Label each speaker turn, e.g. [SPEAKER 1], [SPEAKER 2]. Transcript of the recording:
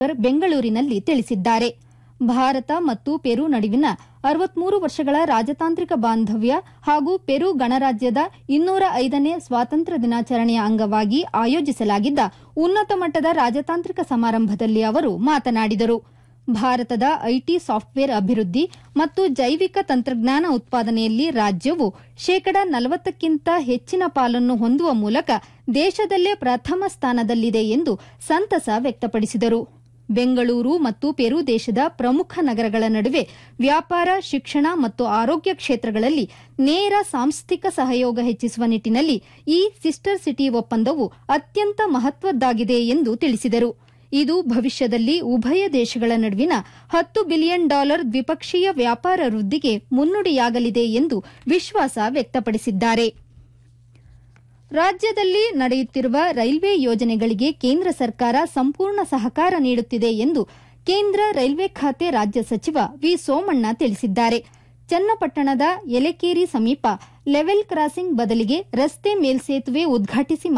[SPEAKER 1] ಬೆಂಗಳೂರಿನಲ್ಲಿ ತಿಳಿಸಿದ್ದಾರೆ ಭಾರತ ಮತ್ತು ಪೆರು ನಡುವಿನ ಅರವತ್ಮೂರು ವರ್ಷಗಳ ರಾಜತಾಂತ್ರಿಕ ಬಾಂಧವ್ಯ ಹಾಗೂ ಪೆರು ಗಣರಾಜ್ಯದ ಇನ್ನೂರ ಐದನೇ ಸ್ವಾತಂತ್ರ್ಯ ದಿನಾಚರಣೆಯ ಅಂಗವಾಗಿ ಆಯೋಜಿಸಲಾಗಿದ್ದ ಉನ್ನತ ಮಟ್ಟದ ರಾಜತಾಂತ್ರಿಕ ಸಮಾರಂಭದಲ್ಲಿ ಅವರು ಮಾತನಾಡಿದರು ಭಾರತದ ಐಟಿ ಸಾಫ್ಟ್ವೇರ್ ಅಭಿವೃದ್ಧಿ ಮತ್ತು ಜೈವಿಕ ತಂತ್ರಜ್ಞಾನ ಉತ್ಪಾದನೆಯಲ್ಲಿ ರಾಜ್ಯವು ಶೇಕಡ ನಲವತ್ತಕ್ಕಿಂತ ಹೆಚ್ಚಿನ ಪಾಲನ್ನು ಹೊಂದುವ ಮೂಲಕ ದೇಶದಲ್ಲೇ ಪ್ರಥಮ ಸ್ಥಾನದಲ್ಲಿದೆ ಎಂದು ಸಂತಸ ವ್ಯಕ್ತಪಡಿಸಿದರು ಬೆಂಗಳೂರು ಮತ್ತು ಪೆರು ದೇಶದ ಪ್ರಮುಖ ನಗರಗಳ ನಡುವೆ ವ್ಯಾಪಾರ ಶಿಕ್ಷಣ ಮತ್ತು ಆರೋಗ್ಯ ಕ್ಷೇತ್ರಗಳಲ್ಲಿ ನೇರ ಸಾಂಸ್ಥಿಕ ಸಹಯೋಗ ಹೆಚ್ಚಿಸುವ ನಿಟ್ಟಿನಲ್ಲಿ ಈ ಸಿಸ್ಟರ್ ಸಿಟಿ ಒಪ್ಪಂದವು ಅತ್ಯಂತ ಮಹತ್ವದ್ದಾಗಿದೆ ಎಂದು ತಿಳಿಸಿದರು ಇದು ಭವಿಷ್ಯದಲ್ಲಿ ಉಭಯ ದೇಶಗಳ ನಡುವಿನ ಹತ್ತು ಬಿಲಿಯನ್ ಡಾಲರ್ ದ್ವಿಪಕ್ಷೀಯ ವ್ಯಾಪಾರ ವೃದ್ಧಿಗೆ ಮುನ್ನುಡಿಯಾಗಲಿದೆ ಎಂದು ವಿಶ್ವಾಸ ವ್ಯಕ್ತಪಡಿಸಿದ್ದಾರೆ ರಾಜ್ಯದಲ್ಲಿ ನಡೆಯುತ್ತಿರುವ ರೈಲ್ವೆ ಯೋಜನೆಗಳಿಗೆ ಕೇಂದ್ರ ಸರ್ಕಾರ ಸಂಪೂರ್ಣ ಸಹಕಾರ ನೀಡುತ್ತಿದೆ ಎಂದು ಕೇಂದ್ರ ರೈಲ್ವೆ ಖಾತೆ ರಾಜ್ಯ ಸಚಿವ ವಿ ಸೋಮಣ್ಣ ತಿಳಿಸಿದ್ದಾರೆ ಚನ್ನಪಟ್ಟಣದ ಯಲೆಕೇರಿ ಸಮೀಪ ಲೆವೆಲ್ ಕ್ರಾಸಿಂಗ್ ಬದಲಿಗೆ ರಸ್ತೆ ಮೇಲ್ಸೇತುವೆ ಉದ್ಘಾಟಿಸಿ